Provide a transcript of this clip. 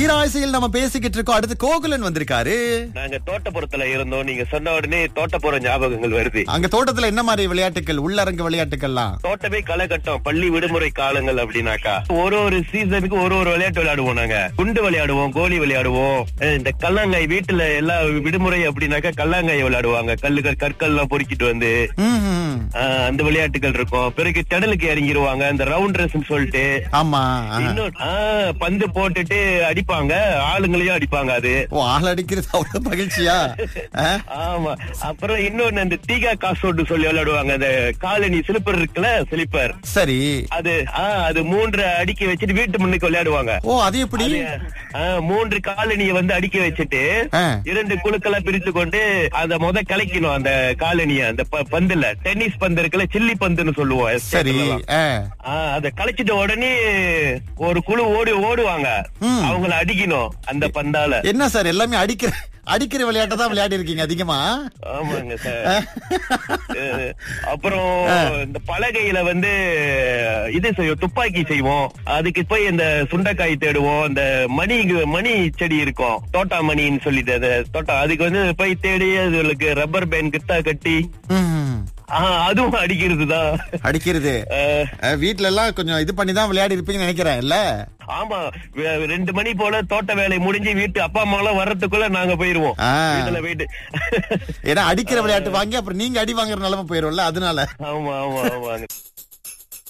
தீராசையில் நம்ம பேசிக்கிட்டு இருக்கோம் அடுத்து கோகுலன் வந்திருக்காரு நாங்க தோட்டப்புறத்துல இருந்தோம் நீங்க சொன்ன உடனே தோட்டப்புற ஞாபகங்கள் வருது அங்க தோட்டத்துல என்ன மாதிரி விளையாட்டுகள் உள்ளரங்கு விளையாட்டுகள்லாம் தோட்டமே களைகட்டம் பள்ளி விடுமுறை காலங்கள் அப்படின்னாக்கா ஒரு ஒரு சீசனுக்கு ஒரு ஒரு விளையாட்டு விளையாடுவோம் நாங்க குண்டு விளையாடுவோம் கோலி விளையாடுவோம் அஹ் இந்த கல்லாங்காய் வீட்டுல எல்லா விடுமுறை அப்படின்னாக்கா கல்லாங்காய் விளையாடுவாங்க கல்லுகள் கற்கள் எல்லாம் பொறுக்கிட்டு வந்து ம்ஹும். ஆஹ் அந்த விளையாட்டுகள் இருக்கும் பிறகு கடலுக்கு இறங்கிருவாங்க அந்த ரவுண்ட் ரேஸ் சொல்லிட்டு ஆமா ஆ. இன்னும் ஆஹ் பந்து போட்டுட்டு அடிப்பாங்க ஆளுங்களையும் அடிப்பாங்க அது ஓ ஆள் அடிக்கிறது அவ்வளவு மகிழ்ச்சியா ஆ? ஆமா அப்புறம் இன்னொன்னு அந்த தீகா காசோட்டு சொல்லி விளையாடுவாங்க அந்த காலனி சிலிப்பர் இருக்குல்ல சிலிப்பர் சரி அது ஆ அது மூன்று அடிக்க வச்சுட்டு வீட்டு முன்னுக்கு விளையாடுவாங்க ஓ அது எப்படி ஆ, மூன்று காலனியை வந்து அடிக்க வச்சுட்டு ஆ. இரண்டு குழுக்களா பிரித்து கொண்டு அந்த முத கலைக்கணும் அந்த காலனிய அந்த ப- பந்துல டென்னிஸ் பந்து இருக்குல்ல சில்லி பந்துன்னு சொல்லுவோம் சரி எஸ்டேட்லலாம். ஆ. ஆ, அத கலைச்சிட்ட உடனே ஒரு குழு ஓடி ஓடுவாங்க ம். அவங்கள அடிக்கணும் அந்த பந்தால என்ன சார் எல்லாமே அடிக்கிற அடிக்கிற விளையாட்டை தான் விளையாடி இருக்கீங்க அதிகமா ஆமாங்க சார் அஹ், அப்புறம் இந்த பலகையில வந்து இது செய்வோம் துப்பாக்கி செய்வோம் அதுக்கு போய் இந்த சுண்டைக்காய் தேடுவோம் இந்த மணி மணி செடி இருக்கும் தோட்டா மணின்னு சொல்லிட்டு அந்த தோட்டா அதுக்கு வந்து போய் தேடி அதுகளுக்கு ரப்பர் பேண்ட் கிட்டா கட்டி ம். ஆஹ், அதுவும் அடிக்கிறது தான் அடிக்கிறது அஹ், வீட்ல எல்லாம் கொஞ்சம் இது பண்ணி தான் விளையாடி இருப்பீங்கன்னு நினைக்கிறேன் இல்ல ஆமா வே- ரெண்டு மணி போல தோட்ட வேலை முடிஞ்சு வீட்டு அப்பா அம்மா எல்லாம் வர்றதுக்குள்ள நாங்க போயிருவோம் ஆ. வீட்டுல போயிட்டு ஏன்னா அடிக்கிற விளையாட்டு வாங்கி அப்புறம் நீங்க அடி வாங்குற நிலைமை போயிரும்ல அதனால ஆமா ஆமா ஆமாங்க